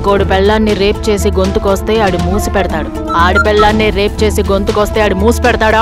ఇంకోడు పెళ్ళాన్ని రేప్ చేసి గొంతుకొస్తే ఆడు మూసి పెడతాడు ఆడి పెళ్ళాన్ని రేప్ చేసి గొంతుకొస్తే ఆడు మూసి పెడతాడా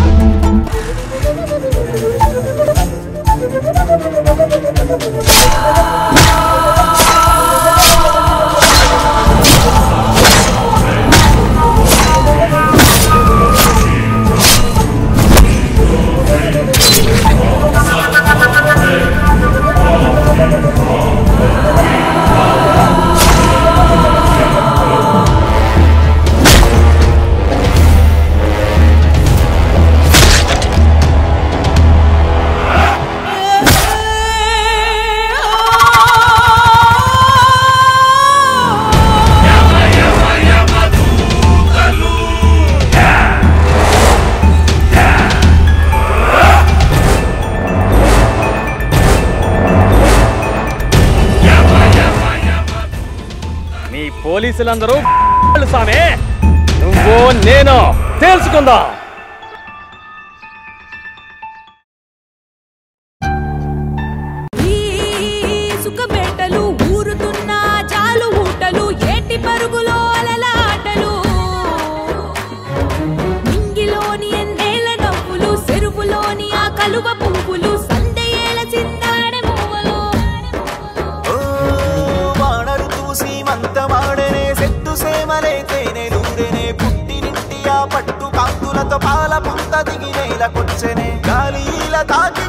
మీ పోలీసులందరూ సామే నువ్వు నేను తెలుసుకుందాం ఈ సుఖబెట్టలు ఊరుతున్న చాలు ఊటలు ఏటి పరుగులో అలలాటలు నింగిలోని ఎన్నేళ్ళ నవ్వులు చెరువులోని ఆ కలువ పువ్వులు సందయేల చిందాడే పువ్వులు ఓ వానరు తూసి మంతమాడనే సెట్టు సేమలే తేనె నూరెనే పుట్టినింటి ఆ పట్టు కాంతులతో పాల పుంత దిగి నేలకొచ్చెనే గాలి ఇలా తాకి